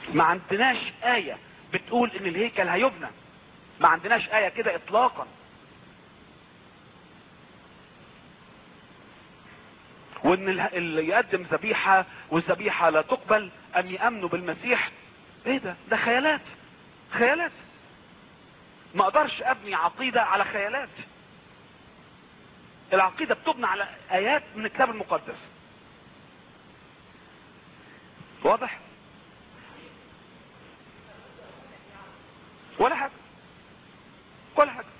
ما عندناش آية بتقول ان الهيكل هيبنى ما عندناش آية كده اطلاقا وان ال- اللي يقدم ذبيحة والذبيحة لا تقبل ام يأمنوا بالمسيح ايه ده ده خيالات خيالات ما اقدرش ابني عقيدة على خيالات العقيدة بتبنى على ايات من الكتاب المقدس واضح ولا حاجة ولا حاجة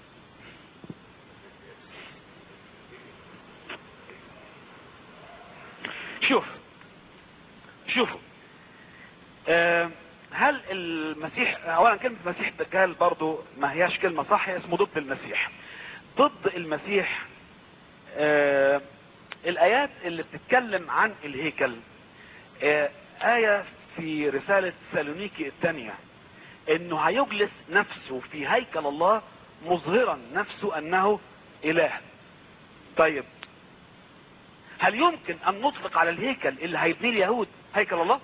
شوف شوفوا آه هل المسيح اولا كلمة مسيح الدجال برضو ما هياش كلمة صح هي اسمه ضد المسيح ضد المسيح آه الايات اللي بتتكلم عن الهيكل آه آية في رسالة سالونيكي الثانية انه هيجلس نفسه في هيكل الله مظهرا نفسه انه اله طيب هل يمكن ان نطلق على الهيكل اللي هيبنيه اليهود هيكل الله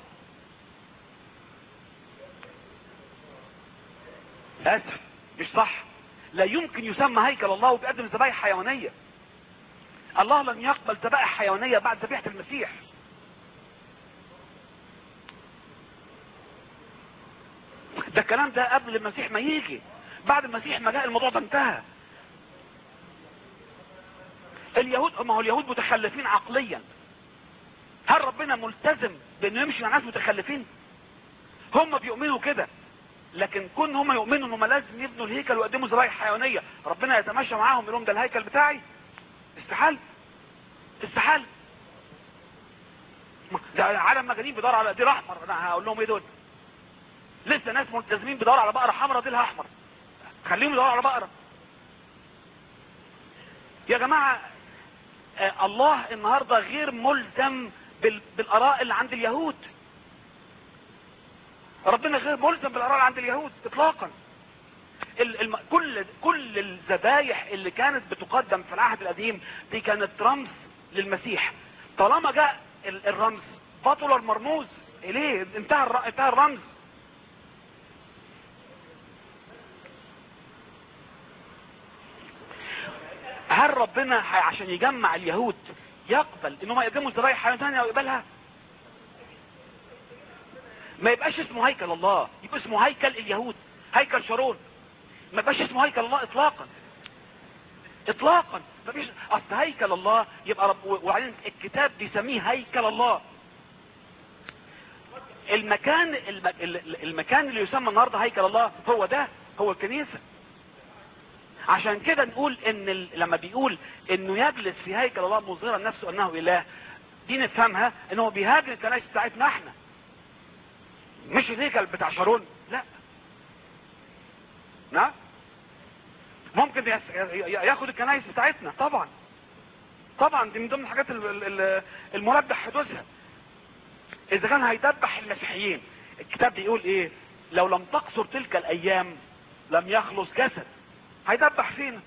اسف مش صح لا يمكن يسمى هيكل الله وبيقدم ذبائح حيوانية الله لن يقبل ذبائح حيوانية بعد ذبيحة المسيح ده الكلام ده قبل المسيح ما يجي بعد المسيح ما جاء الموضوع ده انتهى اليهود ما هو اليهود متخلفين عقليا هل ربنا ملتزم بانه يمشي مع ناس متخلفين هم بيؤمنوا كده لكن كون هم يؤمنوا انهم لازم يبنوا الهيكل ويقدموا ذبائح حيوانيه ربنا يتماشى معاهم يقول لهم ده الهيكل بتاعي استحال استحال ده عالم مجانين بيدور على دير احمر انا هقول لهم ايه دول لسه ناس ملتزمين بيدوروا على بقره حمراء ديلها احمر خليهم يدوروا على بقره يا جماعه آه الله النهارده غير ملزم بال- بالاراء اللي عند اليهود ربنا غير ملزم بالاراء اللي عند اليهود اطلاقا ال- الم... كل كل الذبايح اللي كانت بتقدم في العهد القديم دي كانت رمز للمسيح طالما جاء ال- الرمز بطل المرموز اليه انتهى الر... انتهى الرمز هل ربنا ح- عشان يجمع اليهود يقبل انهم يقدموا ذبايح حيوان ثانيه او يقبلها ما يبقاش اسمه هيكل الله يبقى اسمه هيكل اليهود هيكل شارون ما يبقاش اسمه هيكل الله اطلاقا اطلاقا ما فيش اصل هيكل الله يبقى رب وبعدين الكتاب بيسميه هيكل الله المكان الم- ال- المكان اللي يسمى النهارده هيكل الله هو ده هو الكنيسه عشان كده نقول ان ال... لما بيقول انه يجلس في هيكل الله مظهرا نفسه انه اله دي نفهمها ان هو بيهاجم الكنائس بتاعتنا احنا مش الهيكل بتاع شارون لا نعم ممكن يس- ي- ياخد الكنائس بتاعتنا طبعا طبعا دي من ضمن الحاجات ال- ال- المربح حدوثها اذا كان هيدبح المسيحيين الكتاب بيقول ايه لو لم تقصر تلك الايام لم يخلص جسد هيدبح فينا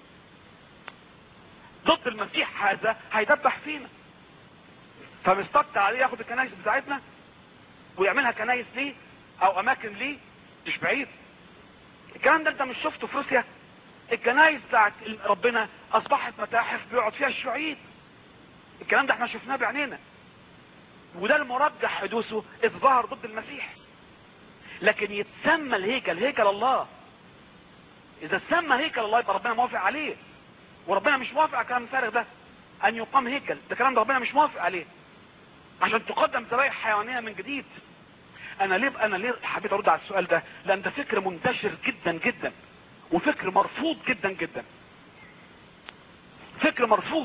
ضد المسيح هذا هيدبح فينا فمستقطع عليه ياخد الكنائس بتاعتنا ويعملها كنايس ليه او اماكن ليه مش بعيد الكلام ده انت مش شفته في روسيا الكنايس بتاعت ربنا اصبحت متاحف بيقعد فيها الشيوعيين الكلام ده احنا شفناه بعينينا وده المرجح حدوثه اذ ظهر ضد المسيح لكن يتسمى الهيكل هيكل الله اذا تسمى هيكل الله يبقى ربنا موافق عليه وربنا مش موافق على الكلام الفارغ ده ان يقام هيكل ده كلام ده ربنا مش موافق عليه عشان تقدم ذبائح حيوانيه من جديد انا ليه انا ليه حبيت ارد على السؤال ده لان ده فكر منتشر جدا جدا وفكر مرفوض جدا جدا فكر مرفوض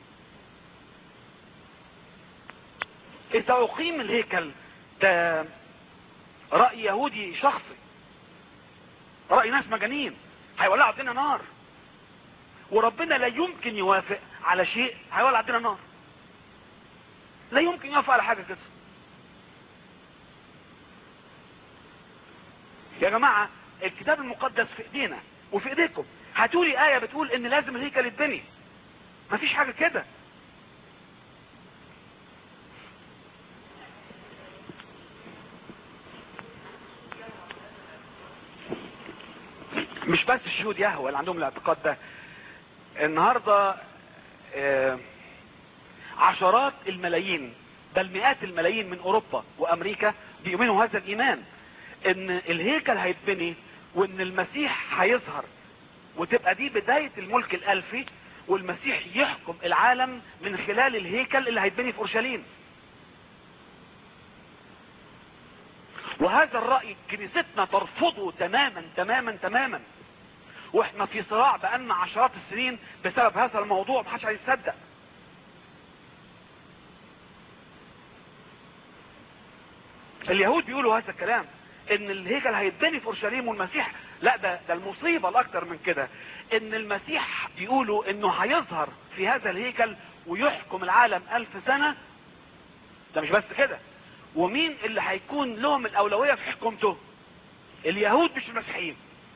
اذا اقيم الهيكل ده رأي يهودي شخصي رأي ناس مجانين هيولعوا الدنيا نار وربنا لا يمكن يوافق على شيء هيولع الدنيا نار لا يمكن يوافق على حاجة كده يا جماعة الكتاب المقدس في ايدينا وفي ايديكم هاتولي آية بتقول ان لازم الهيكل يتبني مفيش حاجة كده مش بس الشهود يهوى اللي عندهم الاعتقاد ده النهاردة آه، عشرات الملايين بل مئات الملايين من اوروبا وامريكا بيؤمنوا هذا الايمان ان الهيكل هيتبني وان المسيح هيظهر وتبقى دي بداية الملك الالفي والمسيح يحكم العالم من خلال الهيكل اللي هيتبني في اورشليم وهذا الرأي كنيستنا ترفضه تماما تماما تماما واحنا في صراع بقالنا عشرات السنين بسبب هذا الموضوع محدش هيصدق اليهود بيقولوا هذا الكلام ان الهيكل هيتبني في اورشليم والمسيح لا ده ده المصيبه الاكتر من كده ان المسيح بيقولوا انه هيظهر في هذا الهيكل ويحكم العالم الف سنه ده مش بس كده ومين اللي هيكون لهم الاولويه في حكومته اليهود مش المسيحيين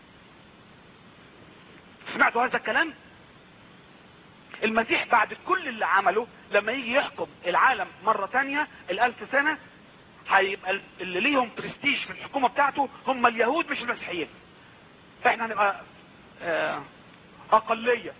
سمعتوا هذا الكلام المسيح بعد كل اللي عمله لما يجي يحكم العالم مرة تانية الالف سنة هيبقى اللي ليهم برستيج في الحكومة بتاعته هم اليهود مش المسيحيين احنا هنبقى آه، اقلية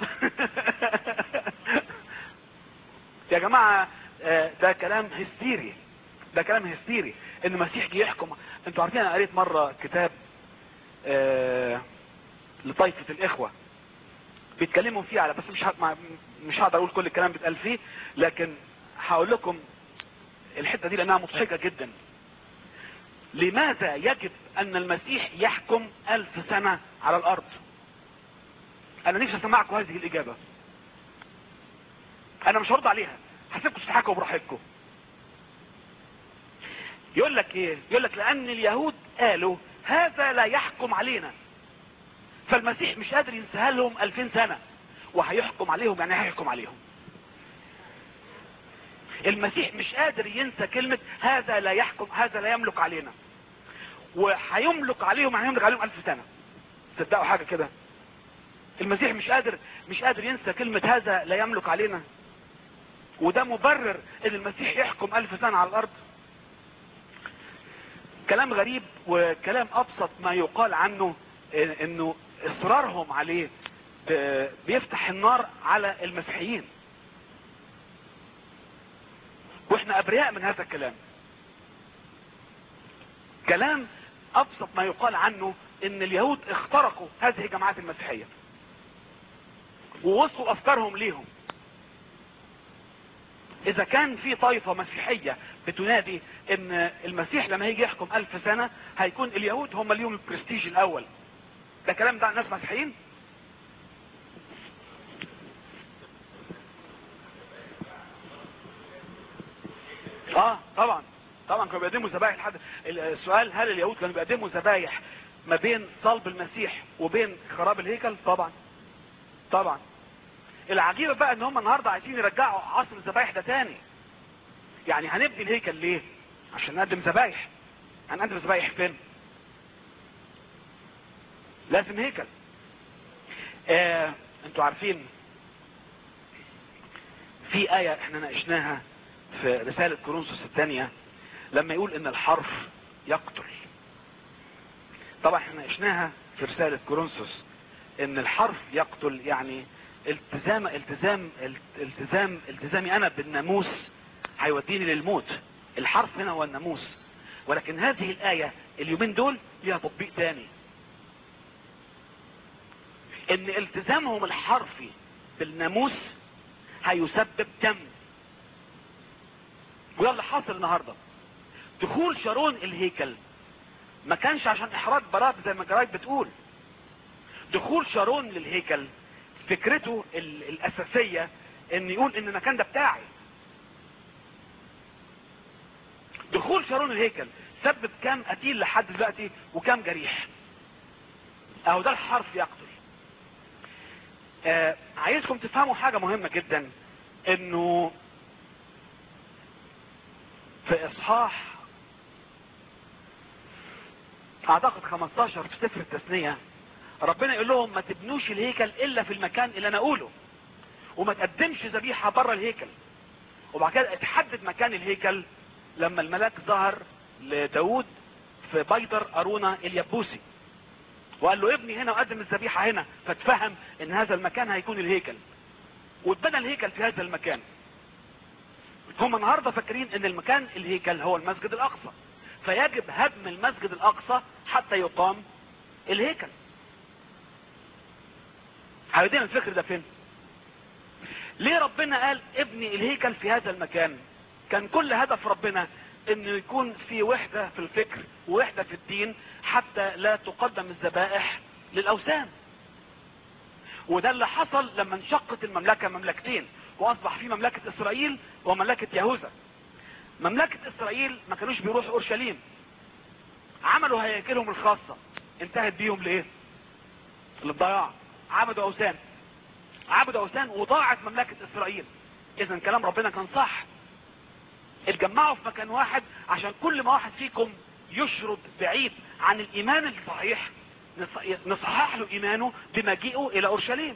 يا جماعة آه، ده كلام هستيري ده كلام هستيري ان المسيح جه يحكم انتوا عارفين انا قريت مرة كتاب آه، لطائفة الاخوة بيتكلموا فيه على بس مش ه- ما- مش هقدر اقول كل الكلام بيتقال فيه لكن هقول لكم الحتة دي لانها مضحكة جدا لماذا يجب ان المسيح يحكم الف سنة على الارض انا نفسي اسمعكم هذه الاجابة انا مش هرد عليها هسيبكم تضحكوا براحتكم يقول لك ايه يقول لك لان اليهود قالوا هذا لا يحكم علينا فالمسيح مش قادر ينساها لهم 2000 سنة وهيحكم عليهم يعني هيحكم عليهم المسيح مش قادر ينسى كلمة هذا لا يحكم هذا لا يملك علينا وهيملك عليهم يعني يملك عليهم ألف سنة تصدقوا حاجة كده المسيح مش قادر مش قادر ينسى كلمة هذا لا يملك علينا وده مبرر ان المسيح يحكم ألف سنة على الأرض كلام غريب وكلام أبسط ما يقال عنه إن- انه اصرارهم عليه ب- بيفتح النار على المسيحيين واحنا ابرياء من هذا الكلام كلام ابسط ما يقال عنه ان اليهود اخترقوا هذه الجماعات المسيحية ووصلوا افكارهم ليهم اذا كان في طائفة مسيحية بتنادي ان المسيح لما هيجي يحكم الف سنة هيكون اليهود هم اليوم البرستيج الاول ده كلام ده ناس مسيحيين اه طبعا طبعا كانوا بيقدموا ذبايح لحد السؤال هل اليهود كانوا بيقدموا ذبايح ما بين صلب المسيح وبين خراب الهيكل طبعا طبعا العجيبه بقى ان هم النهارده عايزين يرجعوا عصر الذبايح ده تاني يعني هنبني الهيكل ليه عشان نقدم ذبايح هنقدم ذبايح فين لازم هيكل آه انتوا عارفين في آية احنا ناقشناها في رسالة كورنثوس الثانية لما يقول ان الحرف يقتل طبعا احنا ناقشناها في رسالة كورنثوس ان الحرف يقتل يعني التزام التزام التزام التزامي انا بالناموس هيوديني للموت الحرف هنا هو الناموس ولكن هذه الآية اليومين دول ليها تطبيق تاني ان التزامهم الحرفي بالناموس هيسبب دم وده اللي حاصل النهارده دخول شارون الهيكل ما كانش عشان احراج برات زي ما الجرايد بتقول دخول شارون للهيكل فكرته ال- الاساسية ان يقول ان المكان ده بتاعي دخول شارون الهيكل سبب كام قتيل لحد دلوقتي وكام جريح اهو ده الحرف يقتل آه عايزكم تفهموا حاجة مهمة جدا انه في اصحاح اعتقد 15 في سفر التثنية ربنا يقول لهم ما تبنوش الهيكل الا في المكان اللي انا اقوله وما تقدمش ذبيحة بره الهيكل وبعد كده اتحدد مكان الهيكل لما الملاك ظهر لداود في بيدر ارونا اليبوسي وقال له ابني هنا وقدم الذبيحة هنا فاتفهم ان هذا المكان هيكون الهيكل واتبنى الهيكل في هذا المكان هم النهاردة فاكرين ان المكان الهيكل هو المسجد الاقصى فيجب هدم المسجد الاقصى حتى يقام الهيكل هيدينا الفكر ده فين ليه ربنا قال ابني الهيكل في هذا المكان كان كل هدف ربنا انه يكون في وحدة في الفكر ووحدة في الدين حتى لا تقدم الذبائح للاوثان وده اللي حصل لما انشقت المملكة مملكتين واصبح في مملكة اسرائيل ومملكة يهوذا مملكة اسرائيل ما كانوش بيروحوا اورشليم عملوا هياكلهم الخاصة انتهت بيهم لايه للضياع عبدوا اوثان عبدوا اوثان وضاعت مملكة اسرائيل اذا كلام ربنا كان صح اتجمعوا في مكان واحد عشان كل ما واحد فيكم يشرد بعيد عن الايمان الصحيح نصحح له ايمانه بمجيئه الى اورشليم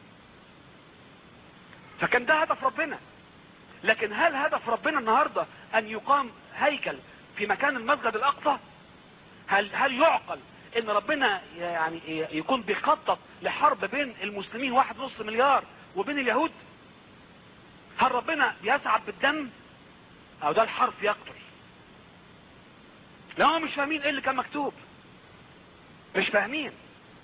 فكان ده هدف ربنا لكن هل هدف ربنا النهاردة ان يقام هيكل في مكان المسجد الاقصى هل هل يعقل ان ربنا يعني يكون بيخطط لحرب بين المسلمين واحد نص مليار وبين اليهود هل ربنا بيسعد بالدم او ده الحرف يقتل لا هم مش فاهمين ايه اللي كان مكتوب مش فاهمين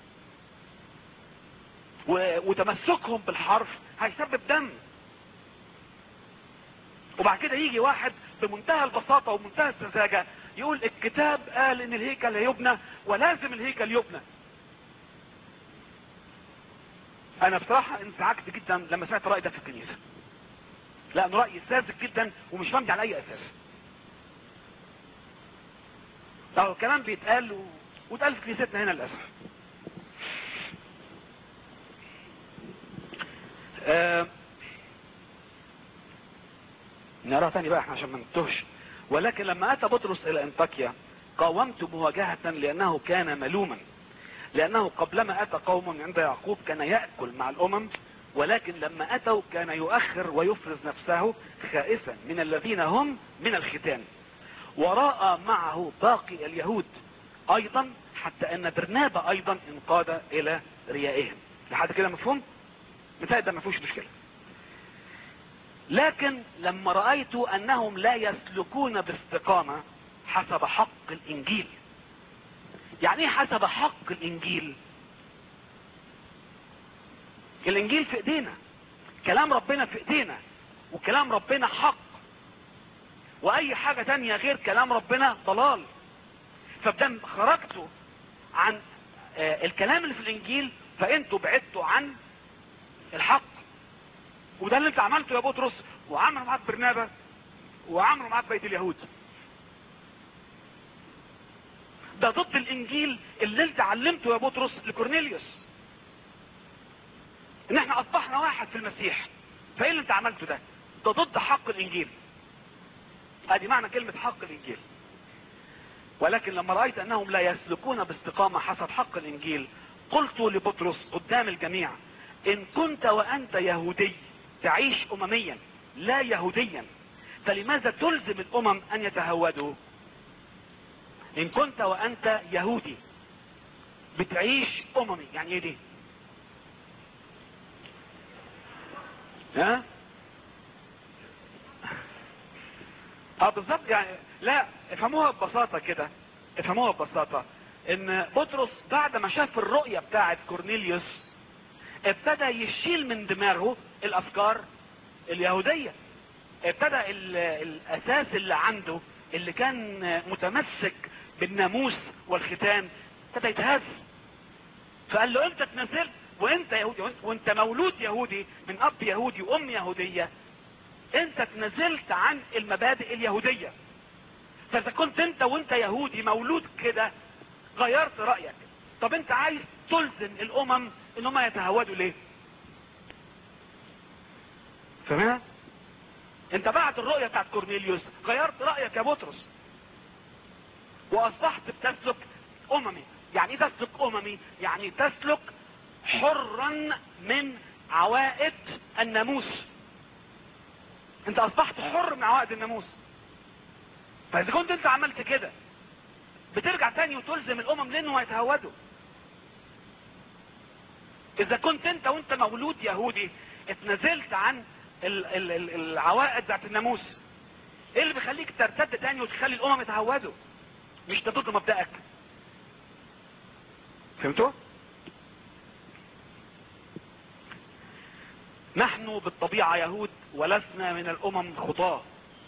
و... وتمسكهم بالحرف هيسبب دم وبعد كده يجي واحد بمنتهى البساطة ومنتهى السذاجة يقول الكتاب قال ان الهيكل هيبنى ولازم الهيكل يبنى انا بصراحة انزعجت جدا لما سمعت الرأي ده في الكنيسة لان رأي ساذج جدا ومش مبني على اي اساس اهو كلام بيتقال و... واتقال في كنيستنا هنا للاسف آه... نراها تاني بقى احنا عشان ما نتهش ولكن لما اتى بطرس الى انطاكيا قاومت مواجهة لانه كان ملوما لانه قبلما اتى قوم من عند يعقوب كان يأكل مع الامم ولكن لما اتوا كان يؤخر ويفرز نفسه خائفا من الذين هم من الختان ورأى معه باقي اليهود ايضا حتى ان برنابا ايضا انقاد الى ريائهم لحد كده مفهوم مثال ده ما فيهوش مشكله لكن لما رأيت انهم لا يسلكون باستقامة حسب حق الانجيل يعني ايه حسب حق الانجيل الانجيل في ايدينا كلام ربنا في ايدينا وكلام ربنا حق واي حاجة تانية غير كلام ربنا ضلال فبدم خرجتوا عن آه الكلام اللي في الانجيل فانتوا بعدتوا عن الحق وده اللي انت عملته يا بطرس وعملوا معاك برنابا وعملوا معاك بيت اليهود ده ضد الانجيل اللي انت علمته يا بطرس لكورنيليوس ان احنا اصبحنا واحد في المسيح فايه اللي انت عملته ده ده ضد حق الانجيل ادي معنى كلمة حق الانجيل ولكن لما رأيت انهم لا يسلكون باستقامة حسب حق الانجيل قلت لبطرس قدام الجميع ان كنت وانت يهودي تعيش امميا لا يهوديا فلماذا تلزم الامم ان يتهودوا ان كنت وانت يهودي بتعيش اممي يعني ايه دي ها اه بالظبط يعني لا افهموها ببساطة كده افهموها ببساطة ان بطرس بعد ما شاف الرؤية بتاعت كورنيليوس ابتدى يشيل من دماغه الافكار اليهودية ابتدى الاساس اللي عنده اللي كان متمسك بالناموس والختان ابتدى يتهز فقال له انت اتنزلت وانت يهودي وانت مولود يهودي من اب يهودي وام يهودية انت اتنزلت عن المبادئ اليهودية فاذا كنت انت وانت يهودي مولود كده غيرت رأيك طب انت عايز تلزم الامم ان هم يتهودوا ليه فاهمها انت بعد الرؤية بتاعت كورنيليوس غيرت رأيك يا بطرس واصبحت بتسلك اممي يعني ايه تسلك اممي يعني تسلك حرا من عوائد الناموس انت اصبحت حر من عوائد الناموس فاذا كنت انت عملت كده بترجع تاني وتلزم الامم لانه يتهودوا اذا كنت انت وانت مولود يهودي اتنزلت عن ال ال ال العوائد بتاعت الناموس ايه اللي بيخليك ترتد تاني وتخلي الامم يتهودوا مش ده ضد مبدأك فهمتوا نحن بالطبيعة يهود ولسنا من الامم خطاة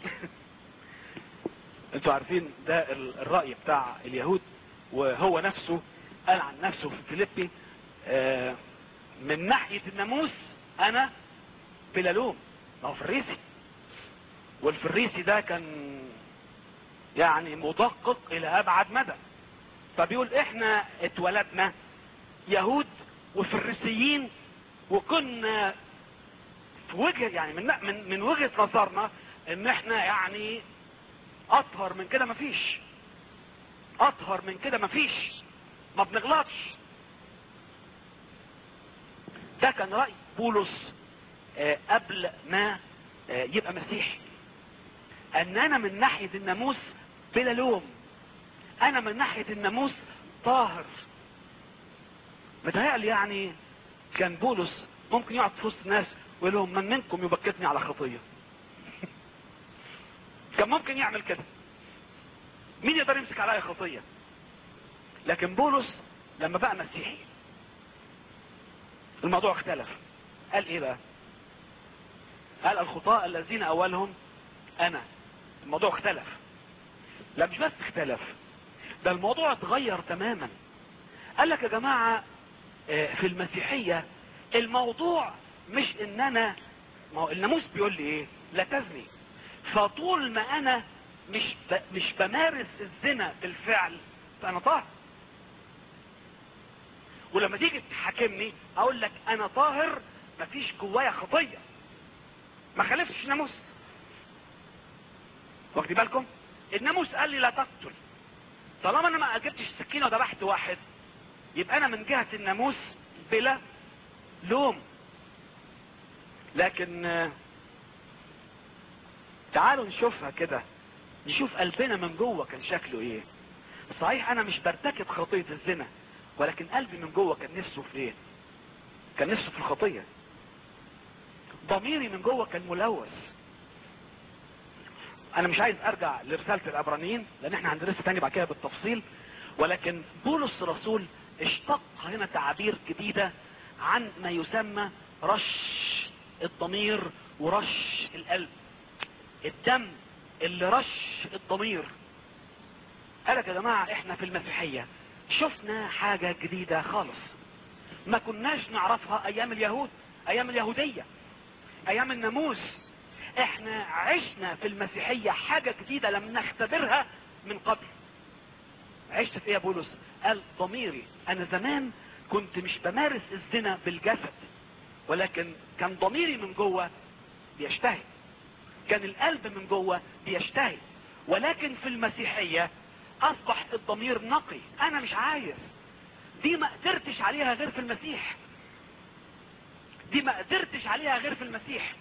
انتوا عارفين ده ال- الرأي بتاع اليهود وهو نفسه قال عن نفسه في فيليبي آه، من ناحية الناموس انا بلا لوم ما هو فريسي والفريسي ده كان يعني مدقق الى ابعد مدى فبيقول احنا اتولدنا يهود وفريسيين وكنا في وجه يعني من من من وجهه نظرنا ان احنا يعني اطهر من كده مفيش اطهر من كده مفيش ما بنغلطش ده كان رأي بولس آه، قبل ما آه، يبقى مسيحي ان انا من ناحية الناموس بلا لوم انا من ناحية الناموس طاهر متهيألي يعني كان بولس ممكن يقعد في وسط الناس ويقول لهم من منكم يبكتني على خطية كان ممكن يعمل كده مين يقدر يمسك عليا خطية لكن بولس لما بقى مسيحي الموضوع اختلف قال ايه بقى قال الخطاء الذين اولهم انا الموضوع اختلف لا مش بس اختلف ده الموضوع اتغير تماما قال لك يا جماعة آه، في المسيحية الموضوع مش ان انا ما هو الناموس بيقول لي ايه لا تزني فطول ما انا مش ب... مش بمارس الزنا بالفعل فانا طاهر ولما تيجي تحاكمني اقول لك انا طاهر مفيش جوايا خطيه ما خالفتش الناموس واخدين بالكم الناموس قال لي لا تقتل طالما انا ما جبتش السكينه وذبحت واحد يبقى انا من جهه الناموس بلا لوم لكن آه، تعالوا نشوفها كده نشوف قلبنا من جوه كان شكله ايه صحيح انا مش برتكب خطيه الزنا ولكن قلبي من جوه كان نفسه في ايه كان نفسه في الخطيه ضميري من جوه كان ملوث انا مش عايز ارجع لرسالة العبرانيين لان احنا هندرسها تاني بعد كده بالتفصيل ولكن بولس الرسول اشتق هنا تعابير جديدة عن ما يسمى رش الضمير ورش القلب الدم اللي رش الضمير قالك يا جماعة احنا في المسيحية شفنا حاجة جديدة خالص ما كناش نعرفها ايام اليهود ايام اليهودية ايام الناموس احنا عشنا في المسيحية حاجة جديدة لم نختبرها من قبل عشت في ايه يا بولس قال ضميري انا زمان كنت مش بمارس الزنا بالجسد ولكن كان ضميري من جوه بيشتهي كان القلب من جوه بيشتهي ولكن في المسيحية اصبح الضمير نقي انا مش عايز دي ما قدرتش عليها غير في المسيح دي ما قدرتش عليها غير في المسيح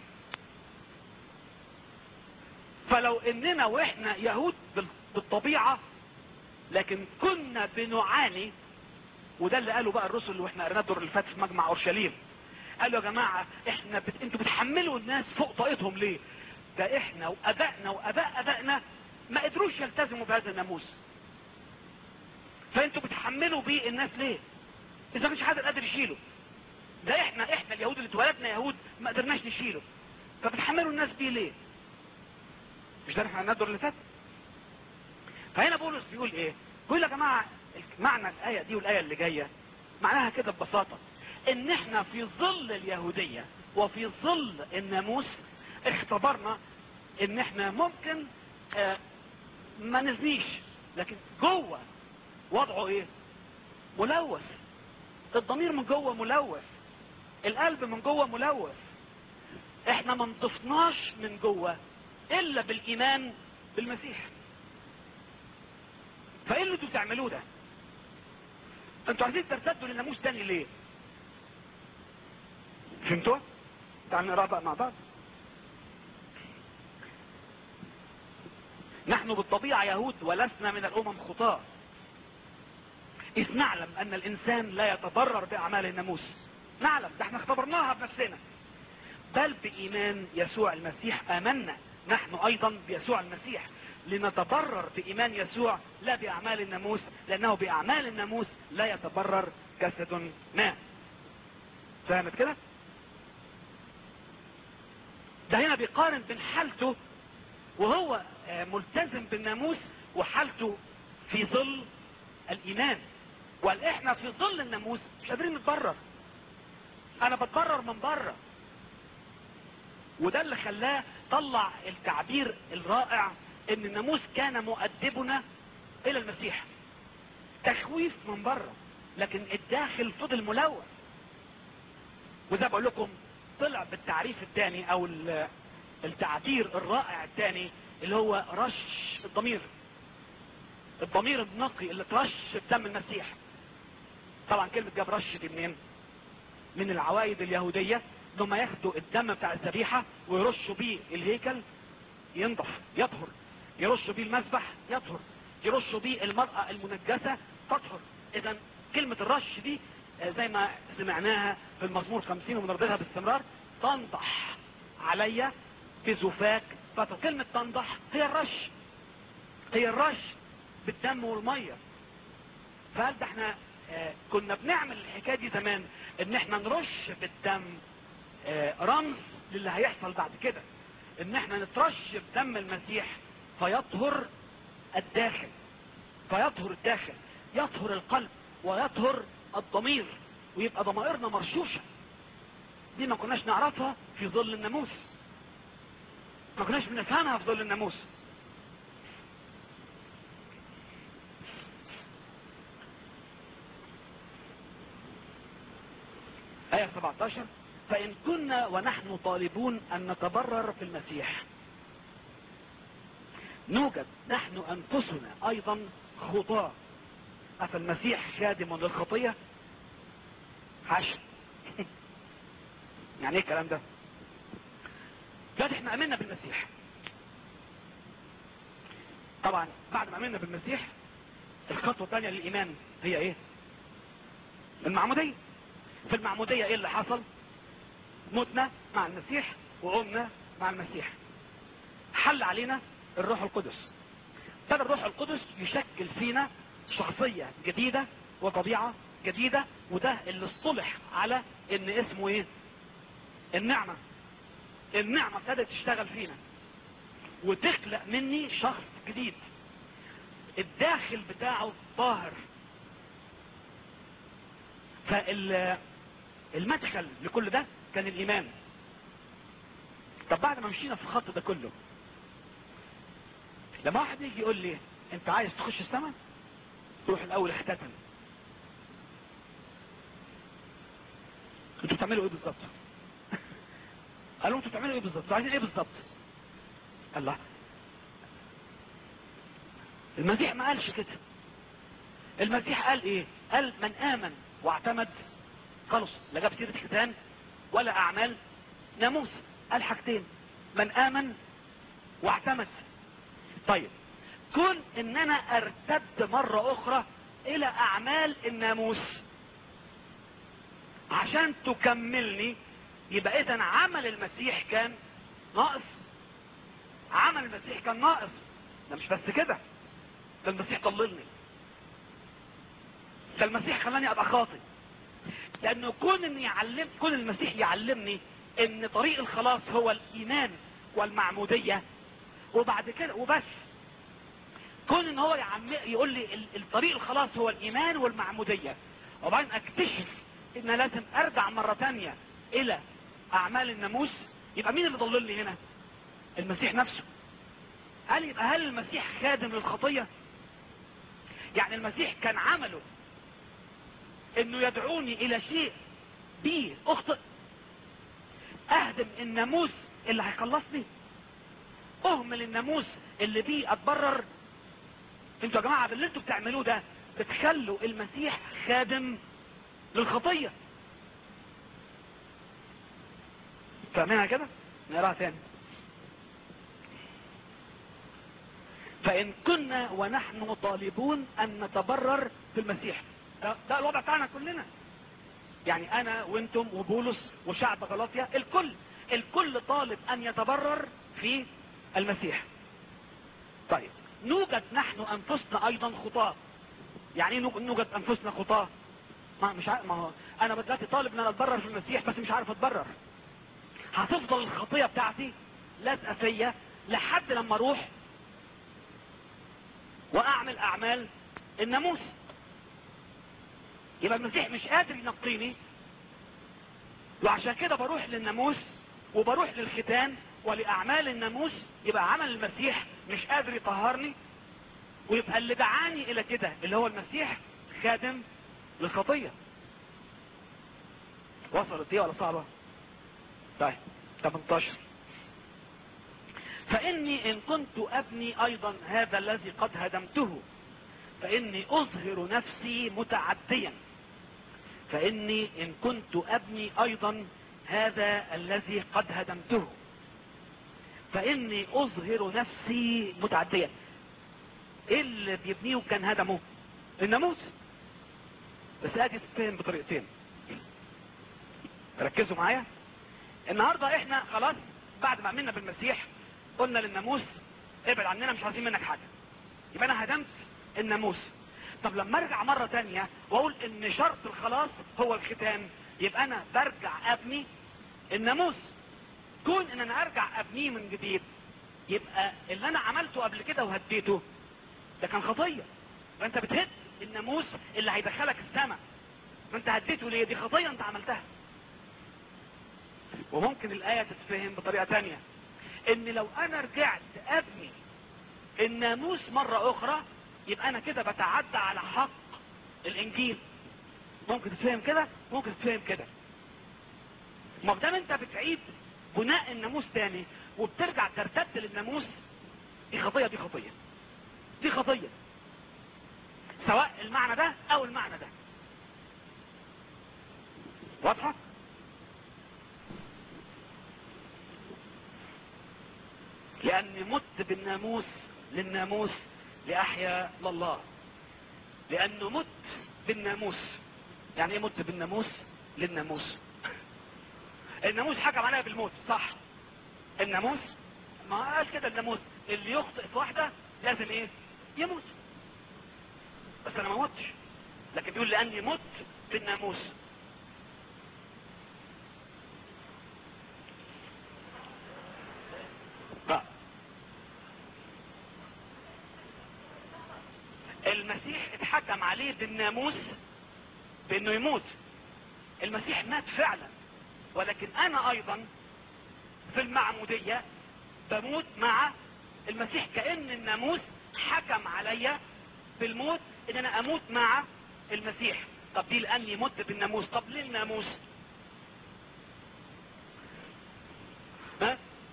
فلو اننا واحنا يهود بال- بالطبيعة لكن كنا بنعاني وده اللي قاله بقى الرسل واحنا قرينا الدور اللي فات في مجمع اورشليم قالوا يا جماعة احنا بت... انتوا بتحملوا الناس فوق طاقتهم ليه ده احنا وابائنا واباء ابائنا ما قدروش يلتزموا بهذا الناموس فانتوا بتحملوا بيه الناس ليه اذا مش حد قادر يشيله ده احنا احنا اليهود اللي اتولدنا يهود ما قدرناش نشيله فبتحملوا الناس بيه ليه مش ده احنا الدور اللي فات فهنا بولس بيقول ايه بيقول يا جماعه معنى الايه دي والايه اللي جايه معناها كده ببساطه ان احنا في ظل اليهوديه وفي ظل الناموس اختبرنا ان احنا ممكن آه ما نزنيش لكن جوه وضعه ايه ملوث الضمير من جوه ملوث القلب من جوه ملوث احنا ما نضفناش من جوه الا بالايمان بالمسيح فايه اللي انتوا بتعملوه ده انتوا عايزين ترتدوا للناموس تاني ليه فهمتوا تعالوا نقرا بقى مع بعض نحن بالطبيعة يهود ولسنا من الامم خطاة اذ نعلم ان الانسان لا يتضرر باعمال الناموس نعلم ده احنا اختبرناها بنفسنا بل بإيمان يسوع المسيح آمنا نحن أيضا بيسوع المسيح لنتبرر بإيمان يسوع لا بأعمال الناموس لأنه بأعمال الناموس لا يتبرر جسد ما فهمت كده ده هنا بيقارن بين حالته وهو آه، ملتزم بالناموس وحالته في ظل الإيمان وقال احنا في ظل الناموس مش قادرين نتبرر انا بتبرر من بره وده اللي خلاه طلع التعبير الرائع ان الناموس كان مؤدبنا الى المسيح تخويف من بره لكن الداخل فضل ملوث وزي بقول لكم طلع بالتعريف الثاني او ال- التعبير الرائع الثاني اللي هو رش الضمير الضمير النقي اللي ترش بدم المسيح طبعا كلمة جاب رش دي منين من العوايد اليهودية انهم ياخدوا الدم بتاع الذبيحة ويرشوا بيه الهيكل ينضف يطهر يرشوا بيه المذبح يطهر يرشوا بيه المرأة المنجسة تطهر اذا كلمة الرش دي آه، زي ما سمعناها في المزمور 50 وبنرددها باستمرار تنضح عليا بزفاك فترة كلمة تنضح هي الرش هي الرش بالدم والمية فقال ده احنا آه، كنا بنعمل الحكاية دي زمان ان احنا نرش بالدم آه، رمز للي هيحصل بعد كده ان احنا نترش بدم المسيح فيطهر الداخل فيطهر الداخل يطهر القلب ويطهر الضمير ويبقى ضمائرنا مرشوشة دي ما كناش نعرفها في ظل الناموس ما كناش بنفهمها في ظل الناموس آية 17 فإن كنا ونحن طالبون أن نتبرر في المسيح نوجد نحن أنفسنا أيضا خطاة أفالمسيح خادم للخطية عشر يعني ايه الكلام ده دلوقتي احنا امنا بالمسيح طبعا بعد ما امنا بالمسيح الخطوة الثانية للإيمان هي ايه المعمودية في المعمودية ايه اللي حصل متنا مع المسيح وقمنا مع المسيح حل علينا الروح القدس ابتدى الروح القدس يشكل فينا شخصية جديدة وطبيعة جديدة وده اللي اصطلح على ان اسمه ايه النعمة النعمة ابتدت تشتغل فينا وتخلق مني شخص جديد الداخل بتاعه طاهر فالمدخل لكل ده كان الايمان طب بعد ما مشينا في الخط ده كله لما واحد يجي يقول لي انت عايز تخش السماء تروح الاول اختتن انتوا بتعملوا ايه بالظبط قالوا انتوا بتعملوا ايه بالظبط عايزين ايه بالظبط الله المسيح ما قالش كده المسيح قال ايه قال من امن واعتمد خلص لا جاب سيره ختان ولا اعمال ناموس قال حاجتين من امن واعتمد طيب كون ان انا ارتد مرة اخرى الى اعمال الناموس عشان تكملني يبقى اذا عمل المسيح كان ناقص عمل المسيح كان ناقص ده مش بس كده ده المسيح ضللني ده المسيح خلاني ابقى خاطئ لانه كون ان يعلم كون المسيح يعلمني ان طريق الخلاص هو الايمان والمعمودية وبعد كده وبس كون ان هو يعم يقول لي ال- الطريق الخلاص هو الايمان والمعمودية وبعدين اكتشف ان لازم ارجع مرة تانية الى اعمال الناموس يبقى مين اللي ضللني هنا المسيح نفسه قال يبقى هل المسيح خادم للخطية يعني المسيح كان عمله انه يدعوني الى شيء بيه اخطئ اهدم الناموس اللي هيخلصني اهمل الناموس اللي بيه اتبرر انتوا يا جماعة باللي انتوا بتعملوه ده بتخلوا المسيح خادم للخطية فاهمينها كده نقراها تاني فإن كنا ونحن طالبون أن نتبرر في المسيح ده, ده الوضع بتاعنا كلنا يعني انا وانتم وبولس وشعب غلاطيا الكل الكل طالب ان يتبرر في المسيح طيب نوجد نحن انفسنا ايضا خطاه يعني ايه نوجد انفسنا خطاه ما مش عارف ما هو انا دلوقتي طالب ان انا اتبرر في المسيح بس مش عارف اتبرر هتفضل الخطيه بتاعتي لازقه فيا لحد لما اروح واعمل اعمال الناموس يبقى المسيح مش قادر ينقيني وعشان كده بروح للناموس وبروح للختان ولاعمال الناموس يبقى عمل المسيح مش قادر يطهرني ويبقى اللي دعاني الى كده اللي هو المسيح خادم للخطية وصلت دي ولا صعبة طيب 18 فاني ان كنت ابني ايضا هذا الذي قد هدمته فاني اظهر نفسي متعديا فاني ان كنت ابني ايضا هذا الذي قد هدمته فاني اظهر نفسي متعديا ايه اللي بيبنيه كان هدمه الناموس بس ادي تتفهم بطريقتين ركزوا معايا النهاردة احنا خلاص بعد ما امنا بالمسيح قلنا للناموس ابعد عننا مش عايزين منك حاجة يبقى انا هدمت الناموس طب لما ارجع مرة تانية واقول ان شرط الخلاص هو الختان يبقى انا برجع ابني الناموس كون ان انا ارجع ابنيه من جديد يبقى اللي انا عملته قبل كده وهديته ده كان خطية فانت بتهد الناموس اللي هيدخلك السماء فانت هديته ليه دي خطية انت عملتها وممكن الآية تتفهم بطريقة تانية ان لو انا رجعت ابني الناموس مرة اخرى يبقى انا كده بتعدى على حق الانجيل ممكن تتفهم كده ممكن تتفهم كده ما دام انت بتعيد بناء الناموس تاني وبترجع ترتد للناموس دي خطية دي خطية دي خطية سواء المعنى ده او المعنى ده واضحة لاني مت بالناموس للناموس لاحيا لله لانه مت بالناموس يعني ايه مت بالناموس للناموس الناموس حكم عليها بالموت صح الناموس ما قال كده الناموس اللي يخطئ في واحدة لازم ايه يموت بس انا ما متش لكن بيقول لاني مت بالناموس بقى. المسيح اتحكم عليه بالناموس بانه يموت المسيح مات فعلا ولكن انا ايضا في المعمودية بموت مع المسيح كأن الناموس حكم عليا بالموت ان انا اموت مع المسيح طب دي لاني مت بالناموس طب ليه الناموس ها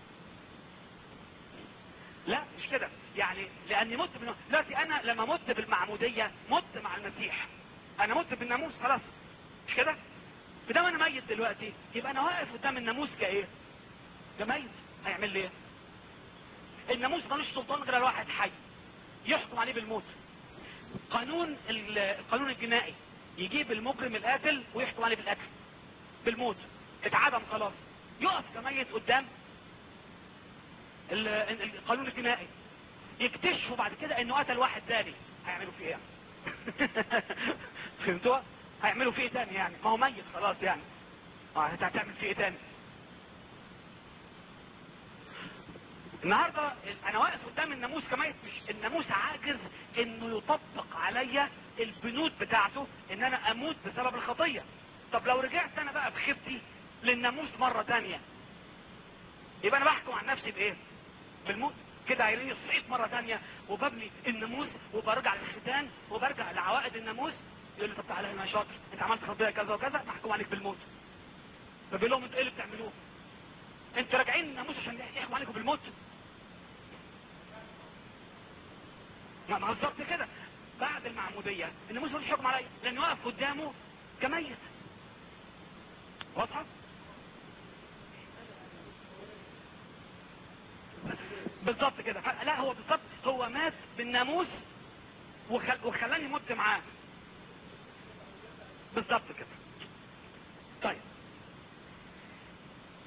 لا مش كده يعني لاني مت بالناموس دلوقتي انا لما مت بالمعمودية مت مع المسيح انا مت بالناموس خلاص مش كده بدام انا ميت دلوقتي يبقى انا واقف قدام الناموس كايه كميت هيعمل لي ايه الناموس ملوش سلطان غير الواحد حي يحكم عليه بالموت قانون القانون الجنائي يجيب المجرم القاتل ويحكم عليه بالقتل بالموت اتعدم خلاص يقف كميت قدام القانون الجنائي يكتشفوا بعد كده انه قتل واحد تاني هيعملوا فيه ايه فهمتوا هيعملوا فيه ايه تاني يعني ما هو ميت خلاص يعني اه انت هتعمل فيه ايه تاني النهاردة انا واقف قدام الناموس كميت مش الناموس عاجز انه يطبق عليا البنود بتاعته ان انا اموت بسبب الخطية طب لو رجعت انا بقى بخبتي للناموس مرة تانية يبقى انا بحكم عن نفسي بايه بالموت كده هيلاقيني صحيت مرة تانية وببني الناموس وبرجع للختان وبرجع لعوائد الناموس يقول لي طب تعالى هنا يا شاطر انت عملت خطية كذا وكذا محكوم عليك بالموت فبيقول لهم انتوا ايه اللي بتعملوه انتوا راجعين الناموس عشان يحكم عليكم بالموت ما ما بالظبط كده بعد المعمودية الناموس مش حكم عليا لانه واقف قدامه كميت واضحة بالظبط كده لا هو بالظبط هو مات بالناموس وخل... وخلاني مت معاه بالظبط كده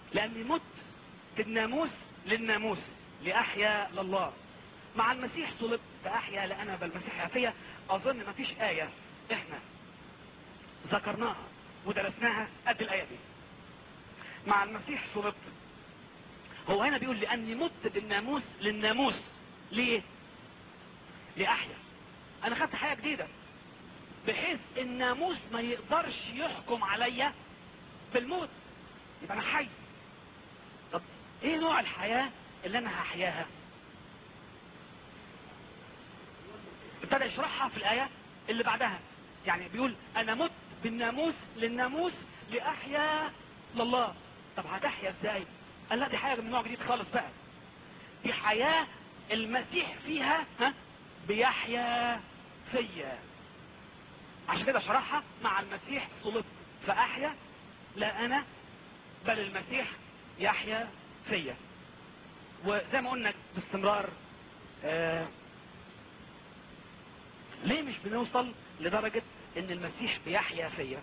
لاني مت بالناموس للناموس لاحيا لله مع المسيح صلبت فاحيا لانا بل المسيح فيا اظن ما فيش ايه احنا ذكرناها ودرسناها قد الايه دي مع المسيح صلبت هو هنا بيقول لاني مت بالناموس للناموس ليه لاحيا انا خدت حياه جديده بحيث الناموس ما يقدرش يحكم عليا بالموت يبقى انا حي طب ايه نوع الحياة اللي انا هحياها ابتدى يشرحها في الآية اللي بعدها يعني بيقول انا مت بالناموس للناموس لأحيا لله طب هتحيا ازاي قال لا دي حاجة من نوع جديد خالص بقى دي حياة المسيح فيها ها بيحيا فيا عشان كده شرحها مع المسيح صلبت فأحيا لا أنا بل المسيح يحيا فيا وزي ما قلنا باستمرار آه ليه مش بنوصل لدرجة ان المسيح بيحيا فيا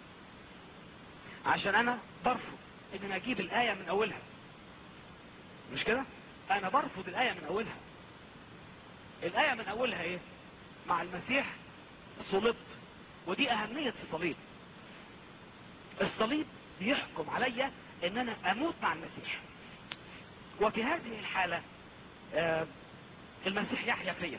عشان انا برفض ان انا اجيب الاية من اولها مش كده انا برفض الاية من اولها الاية من اولها ايه مع المسيح صلبت ودي اهمية الصليب الصليب بيحكم عليا ان انا اموت مع المسيح وفي هذه الحالة آه المسيح يحيا فيا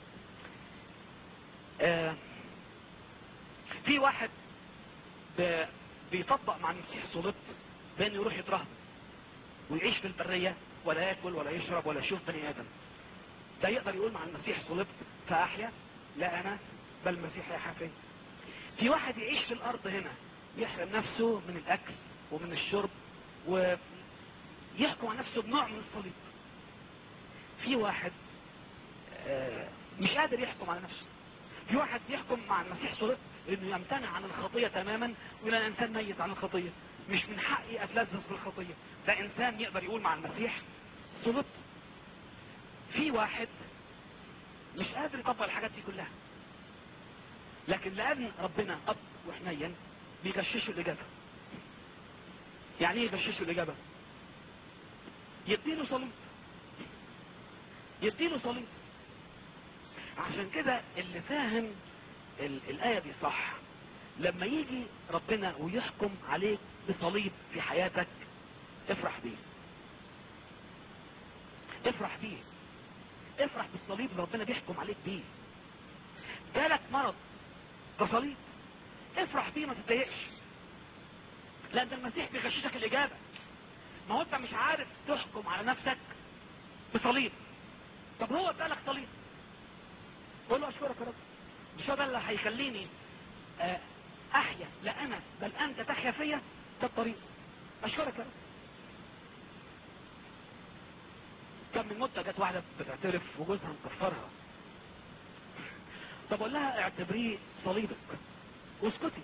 آه في واحد ب- بيطبق مع المسيح صلبت بانه يروح يترهب ويعيش في البرية ولا ياكل ولا يشرب ولا يشوف بني ادم ده يقدر يقول مع المسيح صلبت فاحيا لا انا بل المسيح يحيا فيا في واحد يعيش في الارض هنا يحرم نفسه من الاكل ومن الشرب ويحكم على نفسه بنوع من الصليب في واحد آه، مش قادر يحكم على نفسه في واحد يحكم مع المسيح صلب انه يمتنع عن الخطية تماما ويقول انا انسان ميت عن الخطية مش من حقي اتلذذ بالخطية ده انسان يقدر يقول مع المسيح صلبت في واحد مش قادر يطبق الحاجات دي كلها لكن لان ربنا اب وحنين بيغششوا الاجابة يعني ايه يغششوا الاجابة يديله صليب يديله صليب عشان كده اللي فاهم ال- الآية دي صح لما يجي ربنا ويحكم عليك بصليب في حياتك افرح بيه افرح بيه افرح بالصليب اللي ربنا بيحكم عليك بيه جالك مرض ده صليب افرح بيه ما تتضايقش لان المسيح بيغششك الاجابة ما هو انت مش عارف تحكم على نفسك بصليب طب هو ادالك صليب قول له اشكرك يا رب مش هو ده اللي هيخليني آه، احيا لا انا بل انت تحيا فيا ده الطريق اشكرك يا رب كم من مدة جت واحدة بتعترف وجوزها مكفرها طب اقول لها اعتبريه صليبك واسكتي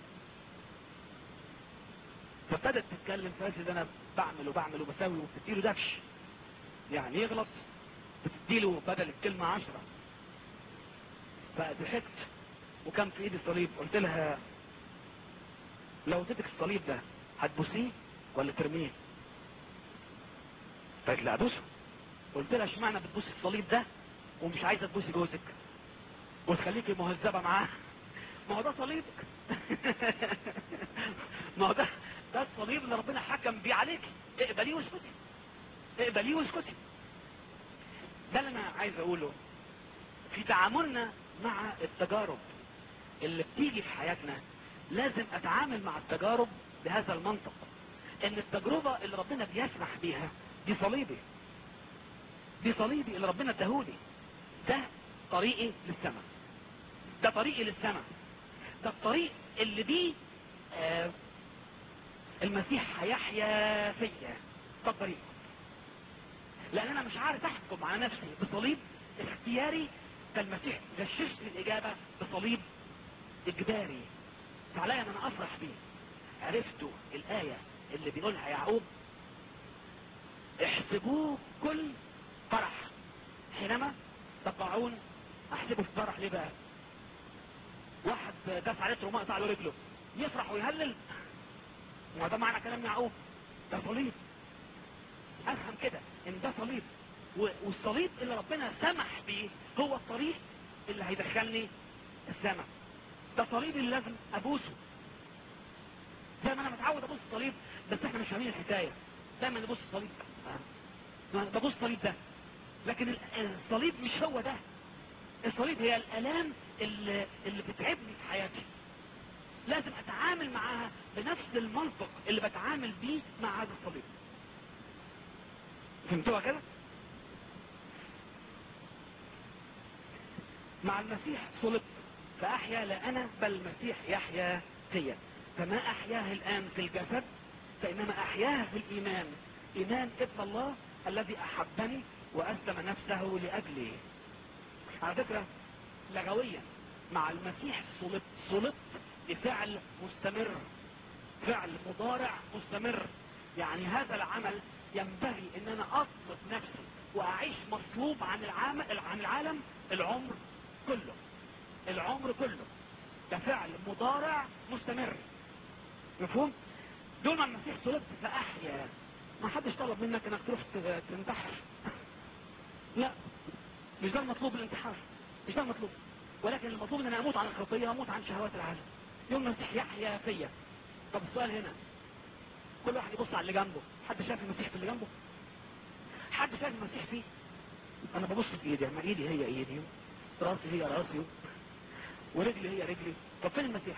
فابتدت تتكلم فقالت ده انا بعمل وبعمل وبسوي وبتديله دفش يعني يغلط بتديله بدل الكلمة عشرة فضحكت وكان في ايدي صليب قلت لها لو اديتك الصليب ده هتبوسيه ولا ترميه قالت لا ابوسه قلت لها اشمعنى بتبوسي الصليب ده ومش عايزه تبوسي جوزك وتخليكي مهذبه معاه ما هو ده صليبك ما هو ده ده الصليب اللي ربنا حكم بيه عليك اقبليه واسكتي اقبليه واسكتي ده اللي انا عايز اقوله في تعاملنا مع التجارب اللي بتيجي في حياتنا لازم اتعامل مع التجارب بهذا المنطق ان التجربة اللي ربنا بيسمح بيها دي صليبي دي صليبي اللي ربنا اداهولي ده طريقي للسماء ده طريقي للسماء ده الطريق اللي بيه آه المسيح هيحيا فيا ده الطريق لان انا مش عارف احكم على نفسي بصليب اختياري فالمسيح غششت الاجابة بصليب اجباري فعليا ان انا افرح بيه عرفتوا الاية اللي بيقولها يعقوب احسبوه كل فرح حينما تقعون احسبه في فرح ليه بقى واحد دفع لتر وما قطع له رجله يفرح ويهلل وده معنى كلام يعقوب ده صليب افهم كده ان ده صليب و- والصليب اللي ربنا سمح بيه هو الطريق اللي هيدخلني السماء ده صليب اللي لازم ابوسه زي ما انا متعود ابوس الصليب بس احنا مش فاهمين الحكايه دايما نبص الصليب آه. ببص الصليب ده لكن ال- الصليب مش هو ده الصليب هي الالام اللي, اللي بتعبني في حياتي لازم اتعامل معاها بنفس المنطق اللي بتعامل بيه مع هذا الصليب فهمتوها كده مع المسيح صلبت فاحيا لا انا بل المسيح يحيا فيا فما احياه الان في الجسد فانما احياه في الايمان ايمان ابن الله الذي احبني واسلم نفسه لاجلي على فكرة لغويا مع المسيح صلبت صلبت بفعل مستمر فعل مضارع مستمر يعني هذا العمل ينبغي ان انا اطلب نفسي واعيش مصلوب عن العالم عن العالم العمر كله العمر كله ده فعل مضارع مستمر مفهوم دول ما المسيح صلبت فاحيا ما حدش طلب منك انك تروح ت- تنتحر لا مش ده المطلوب الانتحار مش ده المطلوب ولكن المطلوب ان انا اموت عن الخطيه واموت عن شهوات العالم يوم المسيح يحيا فيا طب السؤال هنا كل واحد يبص على اللي جنبه حد شايف المسيح في اللي جنبه حد شايف المسيح فيه انا ببص في ايدي ما ايدي هي ايدي راسي هي راسي ورجلي هي رجلي طب فين المسيح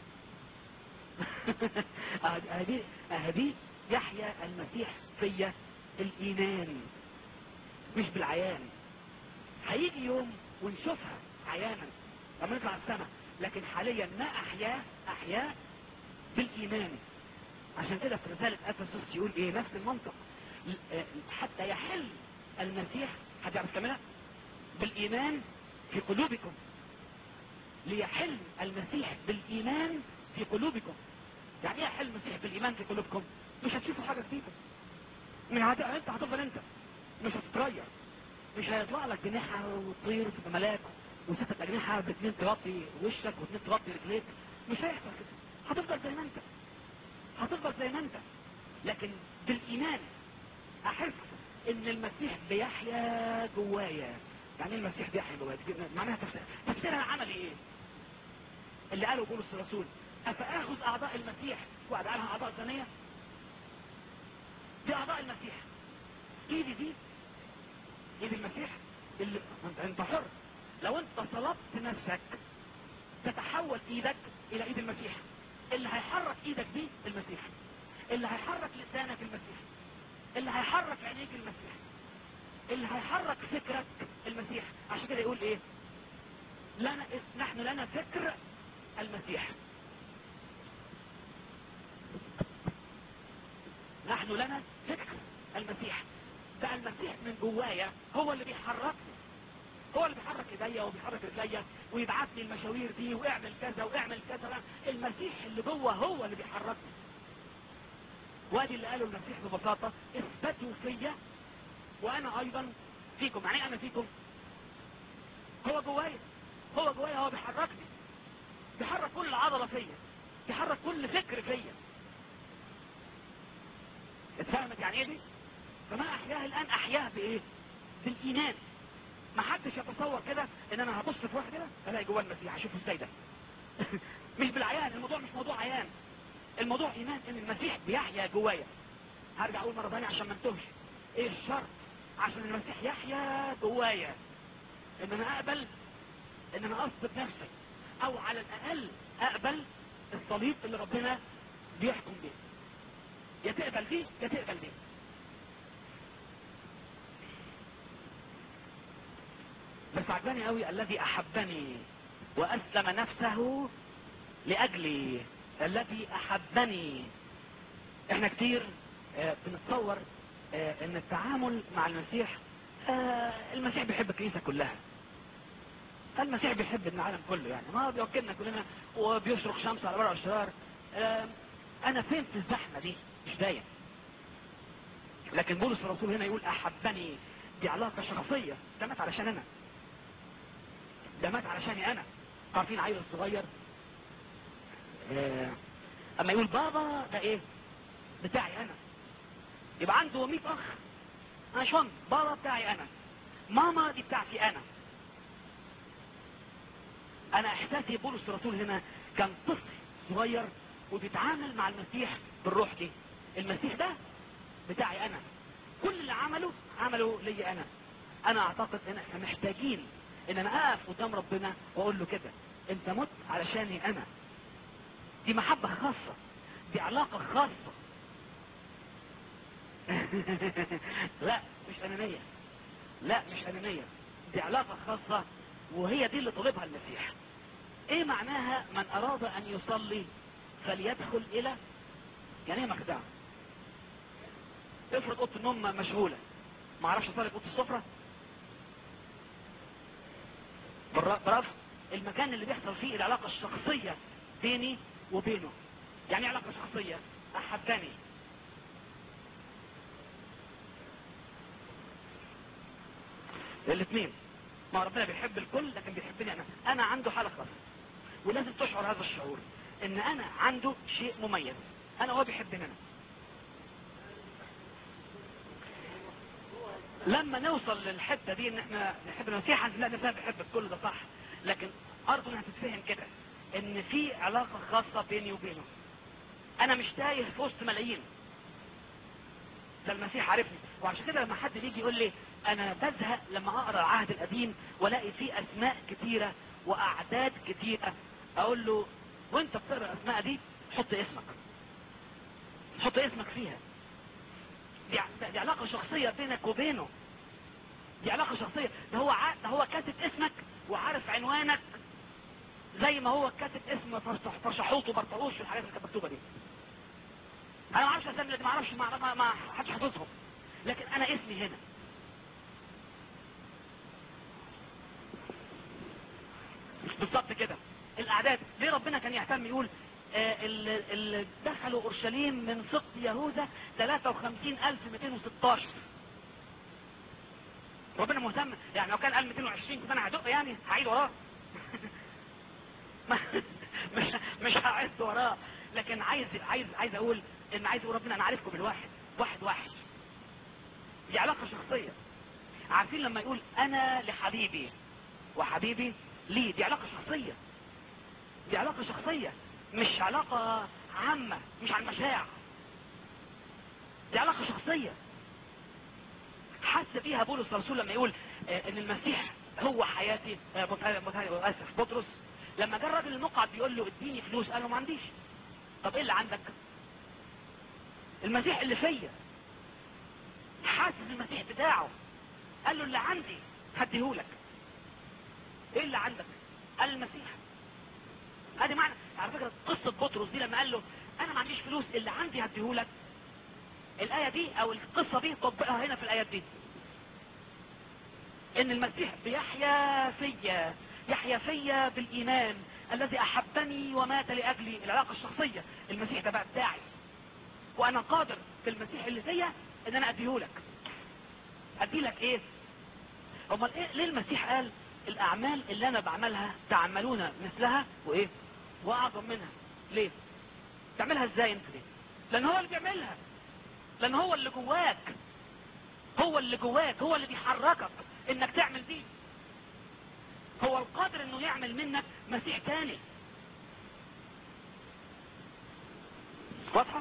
اهدي اهدي يحيا المسيح فيا الايمان مش بالعيان هيجي يوم ونشوفها عيانا لما نطلع السماء لكن حاليا ما احياه احياه بالايمان عشان كده في رسالة افسس يقول ايه نفس المنطق ل- آه، حتى يحل المسيح حد يعرف كمان بالايمان في قلوبكم ليحل المسيح بالايمان في قلوبكم يعني ايه يحل المسيح بالايمان في قلوبكم مش هتشوفوا حاجة جديدة من هت... انت هتفضل انت مش هتتغير مش هيطلع لك جناحة وتطير وتبقى ملاك وستة أجنحة باتنين تغطي وشك واتنين تغطي رجليك مش هيحصل كده هتفضل زي ما انت هتفضل زي ما انت لكن بالإيمان أحس إن المسيح بيحيا جوايا يعني ايه المسيح بيحيا جوايا دي معناها تفسير تفسيرها عملي ايه اللي قاله بولس الرسول أفأخذ أعضاء المسيح وأجعلها أعضاء ثانية دي أعضاء المسيح ايدي دي ايد المسيح اللي انت, انت حر لو انت صلبت نفسك تتحول ايدك الى ايد المسيح اللي هيحرك ايدك دي المسيح اللي هيحرك لسانك المسيح اللي هيحرك عينيك المسيح اللي هيحرك فكرك المسيح عشان كده يقول ايه لنا نحن لنا فكر المسيح نحن لنا فكر المسيح بقى المسيح من جوايا هو اللي بيحركني هو اللي بيحرك ايديا وبيحرك رجليا ويبعتني المشاوير دي واعمل كذا واعمل كذا المسيح اللي جوه هو اللي بيحركني وادي اللي قاله المسيح ببساطة اثبتوا فيا وانا ايضا فيكم يعني إيه انا فيكم هو جوايا هو جوايا هو بيحركني بيحرك كل عضلة فيا بيحرك كل فكر فيا اتفهمت يعني ايه دي فما احياه الان احياه بايه بالايمان ما حدش يتصور كده ان انا هبص في واحد كده الاقي جواه المسيح اشوفه ازاي ده مش بالعيان الموضوع مش موضوع عيان الموضوع ايمان ان المسيح بيحيا جوايا هرجع اقول مره ثانيه عشان ما انتهش ايه الشرط عشان المسيح يحيا جوايا ان انا اقبل ان انا اثبت نفسي او على الاقل اقبل الصليب اللي ربنا بيحكم بيه يا تقبل دي يا تقبل دي بس عجباني قوي الذي احبني واسلم نفسه لاجلي الذي احبني احنا كتير آه، بنتصور آه، ان التعامل مع المسيح آه، المسيح بيحب الكنيسة كلها المسيح بيحب العالم كله يعني ما بيوكلنا كلنا وبيشرق شمس على ورع الشرار آه، انا فين في الزحمة دي مش باين لكن بولس الرسول هنا يقول احبني دي علاقة شخصية ده مات علشان انا ده مات علشاني انا عارفين عيل الصغير آه، اما يقول بابا ده ايه بتاعي انا يبقى عنده 100 اخ انا مش مهم بابا بتاعي انا ماما دي بتاعتي انا انا احساسي بولس الرسول هنا كان طفل صغير وبيتعامل مع المسيح بالروح دي المسيح ده بتاعي انا كل اللي عمله عمله لي انا انا اعتقد ان احنا محتاجين ان انا اقف قدام ربنا واقول له كده انت مت علشاني انا دي محبة خاصة دي علاقة خاصة لا مش انانية لا مش انانية دي علاقة خاصة وهي دي اللي طلبها المسيح ايه معناها من اراد ان يصلي فليدخل الى يعني ايه مخدع افرض اوضه النوم مشغولة ما اعرفش اصلي في اوضه السفرة برا- برافو المكان اللي بيحصل فيه العلاقة الشخصية بيني وبينه يعني ايه علاقة شخصية احبني الاثنين ما ربنا بيحب الكل لكن بيحبني انا انا عنده حالة خاصة ولازم تشعر هذا الشعور ان انا عنده شيء مميز انا هو بيحبني انا لما نوصل للحته دي ان احنا نحب المسيح هنلاقي نفسنا بنحب الكل ده صح لكن ارجو انها تتفهم كده ان في علاقه خاصه بيني وبينه انا مش تايه في وسط ملايين ده المسيح عارفني وعشان كده لما حد بيجي يقول لي انا بزهق لما اقرا العهد القديم والاقي فيه اسماء كتيره واعداد كتيره اقول له وانت بتقرا الاسماء دي حط اسمك حط اسمك فيها دي, ع- دي علاقة شخصية بينك وبينه دي علاقة شخصية ده هو ع... ده هو كاتب اسمك وعارف عنوانك زي ما هو كاتب اسم فرش- فرشحوط وبرطعوش والحاجات اللي كانت مكتوبة دي انا ما اعرفش اسامي ما اعرفش ما ما- ما حدش حافظهم لكن انا اسمي هنا بالظبط كده الاعداد ليه ربنا كان يهتم يقول آه، اللي اللي دخلوا اورشليم من سقط يهوذا 53216 ربنا مهتم يعني لو كان قال 220 كنت انا هدق يعني هعيد وراه ما- مش مش هعيد وراه لكن عايز عايز عايز اقول ان عايز اقول ربنا انا عارفكم بالواحد واحد واحد دي علاقه شخصيه عارفين لما يقول انا لحبيبي وحبيبي لي دي علاقه شخصيه دي علاقة شخصية مش علاقة عامة مش عن مشاعر دي علاقة شخصية حس فيها بولس الرسول لما يقول آه، ان المسيح هو حياتي آه، متهيأ- متهيأ- اسف بطرس لما جه الراجل المقعد بيقول له اديني فلوس قال له ما عنديش طب ايه اللي عندك المسيح اللي فيا حاسس المسيح بتاعه قال له اللي عندي هديهولك ايه اللي عندك قال المسيح ادي معنى على فكره قصه بطرس دي لما قال له انا ما عنديش فلوس اللي عندي هديهولك الايه دي او القصه دي طبقها هنا في الايات دي ان المسيح بيحيا فيا يحيا فيا بالايمان الذي احبني ومات لاجلي العلاقه الشخصيه المسيح ده بقى بتاعي وانا قادر في المسيح اللي فيا ان انا اديهولك اديلك ايه امال ايه ليه المسيح قال الاعمال اللي انا بعملها تعملون مثلها وايه واعظم منها ليه تعملها ازاي انت دي لان هو اللي بيعملها لان هو اللي جواك هو اللي جواك هو اللي بيحركك انك تعمل دي هو القادر انه يعمل منك مسيح تاني واضحة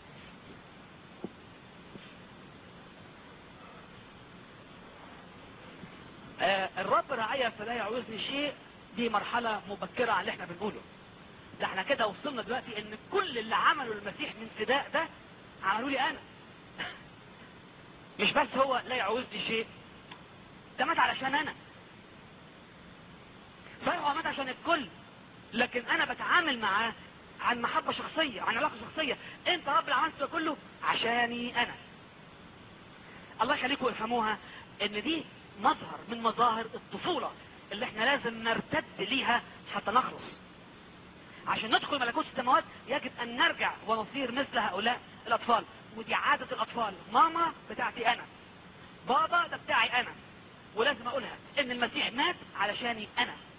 آه الرب رعايا فلا يعوزني شيء دي مرحلة مبكرة عن اللي احنا بنقوله ده احنا كده وصلنا دلوقتي ان كل اللي عمله المسيح من فداء ده عملوا لي انا مش بس هو لا يعوزني شيء ده مات علشان انا صحيح هو مات عشان الكل لكن انا بتعامل معاه عن محبة شخصية عن علاقة شخصية انت رب اللي عملت ده كله عشاني انا الله يخليكم افهموها ان دي مظهر من مظاهر الطفولة اللي احنا لازم نرتد ليها حتى نخلص عشان ندخل ملكوت السماوات يجب ان نرجع ونصير مثل هؤلاء الاطفال ودي عادة الاطفال ماما بتاعتي انا بابا ده بتاعي انا ولازم اقولها ان المسيح مات علشاني انا